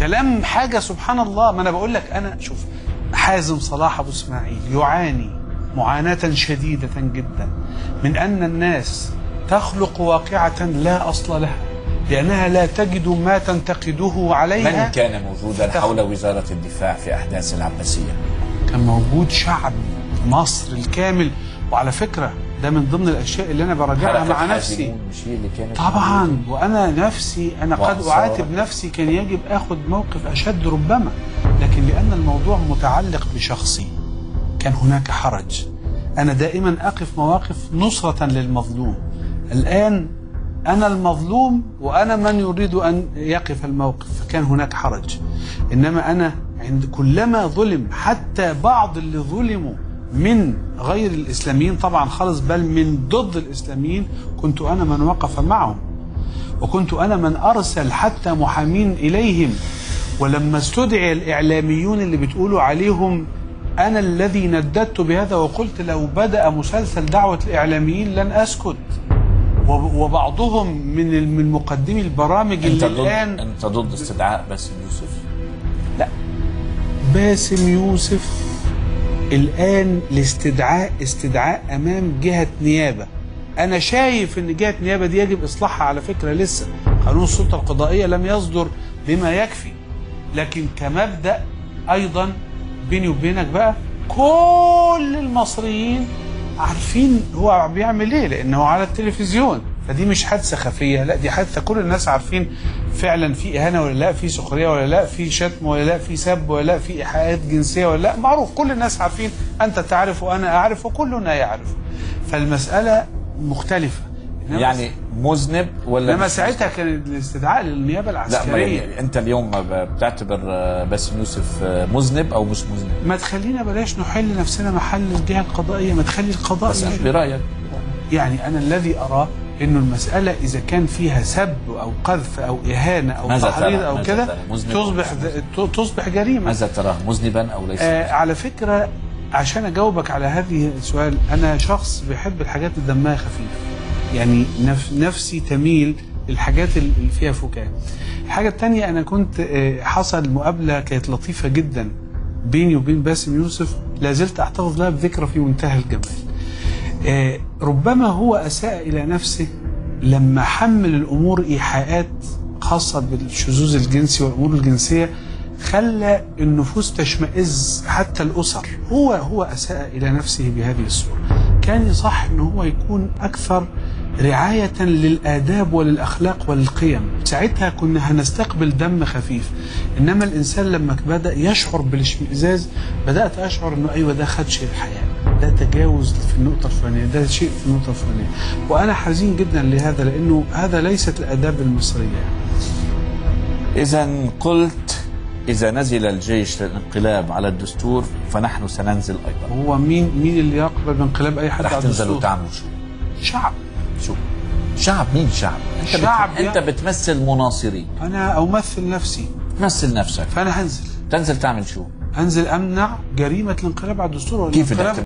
كلام حاجه سبحان الله ما انا بقول لك انا شوف حازم صلاح ابو اسماعيل يعاني معاناه شديده جدا من ان الناس تخلق واقعه لا اصل لها لانها لا تجد ما تنتقده عليها من كان موجودا فتخ- حول وزارة الدفاع في أحداث العباسية كان موجود شعب مصر الكامل وعلى فكره ده من ضمن الاشياء اللي انا براجعها حركة مع نفسي حازمون مش هي اللي كانت طبعا وانا نفسي انا قد وأنصار. اعاتب نفسي كان يجب اخذ موقف اشد ربما لكن لان الموضوع متعلق بشخصي كان هناك حرج انا دائما اقف مواقف نصره للمظلوم الان انا المظلوم وانا من يريد ان يقف الموقف فكان هناك حرج انما انا عند كلما ظلم حتى بعض اللي ظلموا من غير الاسلاميين طبعا خالص بل من ضد الاسلاميين كنت انا من وقف معهم وكنت انا من ارسل حتى محامين اليهم ولما استدعي الاعلاميون اللي بتقولوا عليهم انا الذي نددت بهذا وقلت لو بدا مسلسل دعوه الاعلاميين لن اسكت وب- وبعضهم من ال- من مقدمي البرامج أنت اللي ضد الان أنت ضد استدعاء باسم يوسف لا باسم يوسف الآن الاستدعاء استدعاء أمام جهة نيابة أنا شايف إن جهة نيابة دي يجب إصلاحها على فكرة لسه قانون السلطة القضائية لم يصدر بما يكفي لكن كمبدأ أيضا بيني وبينك بقى كل المصريين عارفين هو بيعمل ايه لانه على التلفزيون فدي مش حادثه خفيه لا دي حادثه كل الناس عارفين فعلا في اهانه ولا لا في سخريه ولا لا في شتم ولا لا في سب ولا لا في ايحاءات جنسيه ولا لا معروف كل الناس عارفين انت تعرف وانا اعرف وكلنا يعرف فالمساله مختلفه إنما يعني مذنب ولا انما مش ساعتها كان الاستدعاء للنيابه لا ما العسكريه يعني انت اليوم ما بتعتبر آه، باسم يوسف آه، مذنب او مش مذنب ما تخلينا بلاش نحل نفسنا محل الجهه القضائيه ما تخلي القضاء بس انا يشوف. برايك يعني أنا الذي أراه إنه المسألة إذا كان فيها سب أو قذف أو إهانة أو ماذا تحريض ترى؟ أو ماذا كده ترى؟ مذنب أو تصبح مش مذنب؟ ت- تصبح جريمة ماذا تراه مذنبا او ليس آه على فكرة عشان أجاوبك على هذه السؤال أنا شخص بيحب الحاجات اللي دمها خفيف يعني نف نفسي تميل للحاجات اللي فيها فكاهة الحاجة التانية أنا كنت آه حصل مقابلة كانت لطيفة جدا بيني وبين باسم يوسف لا زلت أحتفظ لها بذكرى في منتهى الجمال آه، ربما هو اساء الى نفسه لما حمل الامور ايحاءات خاصه بالشذوذ الجنسي والامور الجنسيه خلى النفوس تشمئز حتى الاسر هو هو اساء الى نفسه بهذه الصوره كان يصح ان هو يكون اكثر رعاية للآداب وللأخلاق وللقيم ساعتها كنا هنستقبل دم خفيف إنما الإنسان لما بدأ يشعر بالاشمئزاز بدأت أشعر إنه أيوة ده خدش الحياة ده تجاوز في النقطة الفلانية ده شيء في النقطة الفلانية وأنا حزين جدا لهذا لأنه هذا ليست الآداب المصرية اذا قلت اذا نزل الجيش للانقلاب على الدستور فنحن سننزل ايضا هو مين مين اللي يقبل بانقلاب أي حد رح على تنزلوا الدستور؟ تعملوا شو شعب شو شعب مين شعب انت شعب بت... انت يعني. بتمثل مناصرين أنا أمثل نفسي تمثل نفسك فأنا هنزل تنزل تعمل شو هنزل أمنع جريمة الانقلاب على الدستور كيف والانقلاب بدك